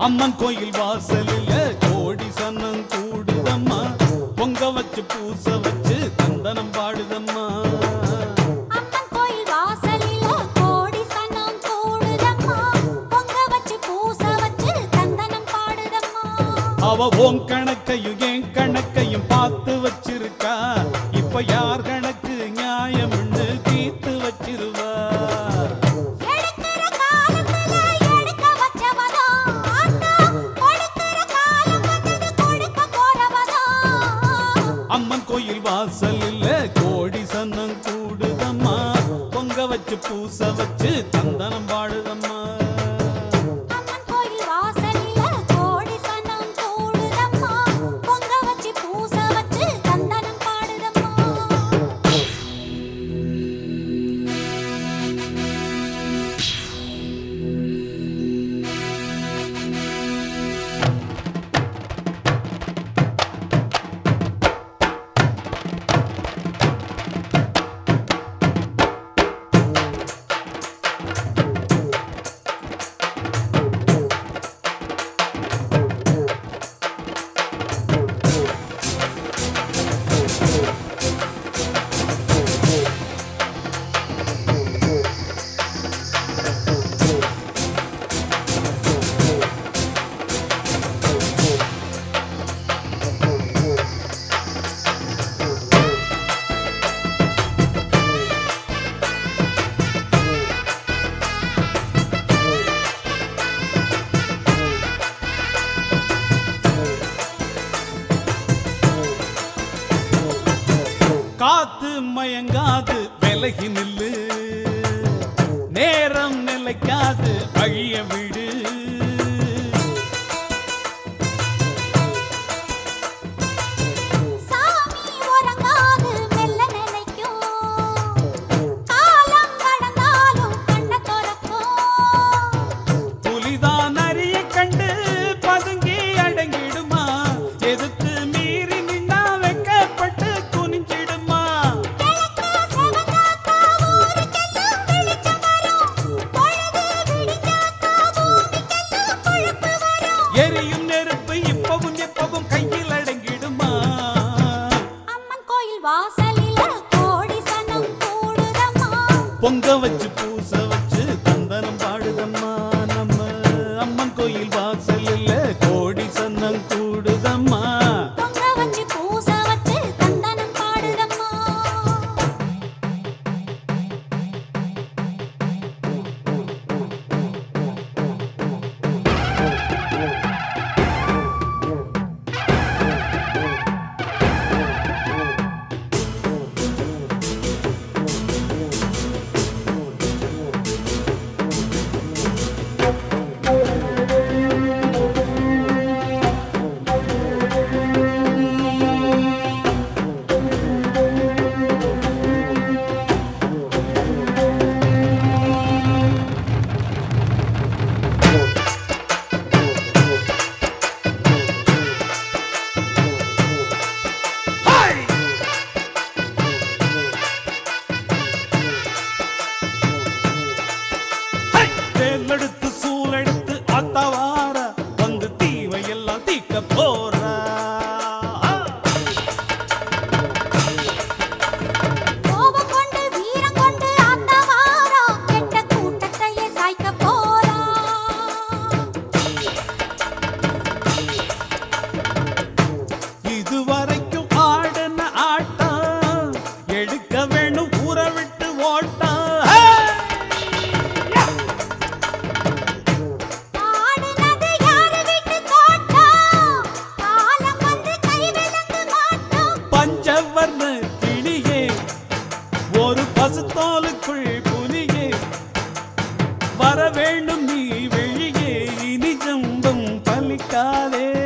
அம்மன் கோயில் வாசலில் கோடி சன்னம் கூடுதம்மா பொங்க வச்சு பூச வச்சு தந்தனம் பாடுதம்மா அம்மன் கோயில் வாசலில கோடி சனம் கூடுதம்மா பொங்க வச்சு பூச வச்சு தந்தனம் பாடுதம்மா அவ உன் கணக்கையும் என் கணக்கையும் பார்த்து வச்சிருக்கா இப்ப யார் கணக்கு நியாயம்னு தீர்த்து வச்சிருவா எடுக்கிற காலத்துல எடுக்க வச்சவதா ஆத்தா கொடுக்கிற காலம் வந்தது கொடுக்க போறவதா அம்மன் கோயில் வாசலில் கோடி சன்னம் கூடுதம்மா பொங்க வச்சு பூச வச்சு தந்தனம் பாடுதம்மா அம்மன் கோயில் வாசலில கோடி சனம் கூடுதம்மா பொங்க வச்சு பூச வச்சு தந்தனம் பாடுதம்மா காத்து மயங்காது விலகி நில்லு நேரம் நிலைக்காது வழிய விடு சாமி உறங்காது மெல்ல நினைக்கும் காலம் கடந்தாலும் கண்ண துறக்கும் புலிதான் அரிய கண்டு பதுங்கி அடங்கிடுமா எதுக்கு மீறி நின்னா வெக்கப்பட்டு குனிஞ்சிடுமா கிழக்கு செவந்தாக்கா ஊருக்கெல்லாம் வெளிச்சம் வரும் பொழுது விடிஞ்சாக்கா பூமிக்கெல்லாம் கொழுப்பு வரும் எரியும் நெருப்பு இப்பவும் எப்பவும் கையில் அடங்கிடுமா அம்மன் கோயில் வாசலில கோடி சனம் கூடுதம்மா பொங்க வச்சு பூச வச்சு தந்தனம் பாடுதம்மா நம்ம அம்மன் கோயில் வாசலில் கோடி சன்னம் கூடுதம்மா பொங்க வச்சு பூச வச்சு தந்தனம் பாடுதம்மா தேர்ந்தெடுத்து சூழெடுத்து அத்தவார வந்து தீவை எல்லாம் தீக்க போறா கோபம் கொண்டு வீரம் கொண்டு ஆத்தவாரா கெட்ட கூட்டத்தையே சாய்க்க போறா இதுவரைக்கும் ஆடின ஆட்டம் எடுக்க வேணும் ஊற விட்டு ஓட்டம் ஆடுனது யாரு வீட்டு தோட்டம் காலம் வந்து கை விலங்கு மாட்டோம் பஞ்சவர்ண கிளியே ஒரு பசுத்தோலுக்குள் புலியே வர வேண்டும் நீ வெளியே இனி ஜம்பம் பலிக்காதே